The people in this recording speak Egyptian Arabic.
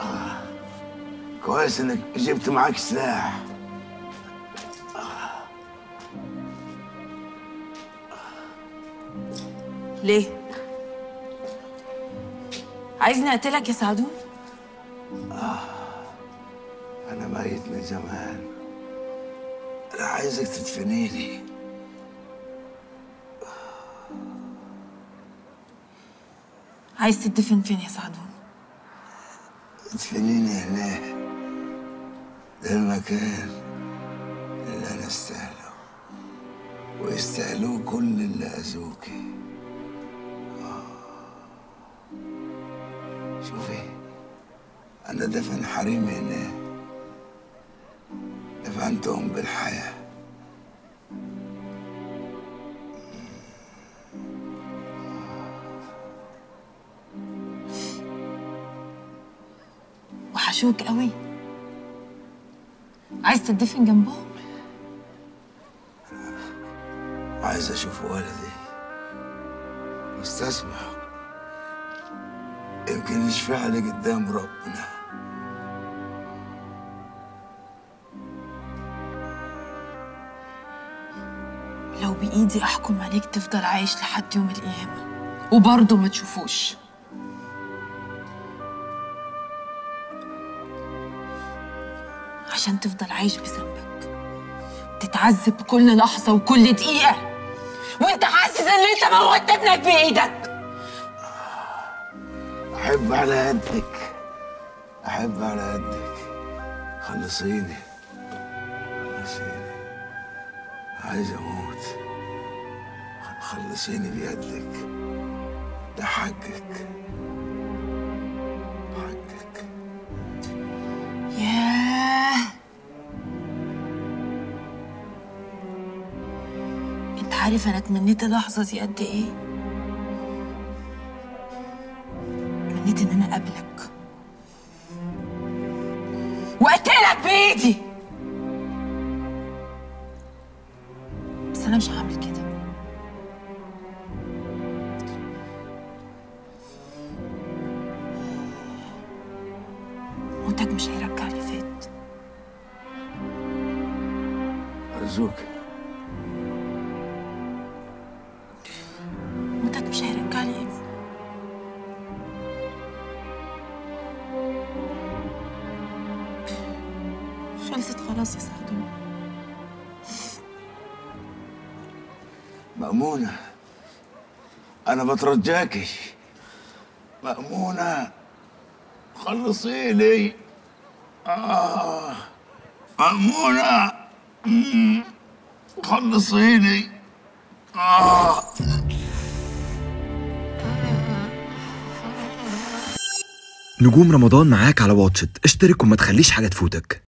كويس انك جبت معاك سلاح ليه؟ عايزني اقتلك يا سعدون؟ انا ميت من زمان انا عايزك تدفنيني عايز تدفن فين يا سعدون؟ تدفنيني هنا ده المكان اللي انا استاهله ويستاهلوه كل اللي اذوكي آه. شوفي انا دفن حريمي هنا دفنتهم بالحياه وحشوك قوي عايز تدفن جنبهم؟ عايز اشوف ولدي واستسمح يمكن يشفع لي قدام ربنا لو بإيدي أحكم عليك تفضل عايش لحد يوم القيامة وبرضه ما تشوفوش عشان تفضل عايش بذنبك تتعذب كل لحظة وكل دقيقة وانت حاسس ان انت موتت ابنك بإيدك احب على قدك احب على قدك خلصيني خلصيني عايز اموت خلصيني بيدك ده حقك حقك ياه انت عارف انا اتمنيت اللحظة دي قد ايه؟ اتمنيت ان انا اقابلك واقتلك بايدي بس انا مش هعمل كده موتك مش هيرجع لي فات ارجوك موتك مش هيرجع لي ابني خلصت خلاص يا سعدون مأمونة أنا بترجاكي مأمونة خلصيني آه مأمونة مم. خلصيني آه نجوم رمضان معاك على واتشت اشترك وما تخليش حاجة تفوتك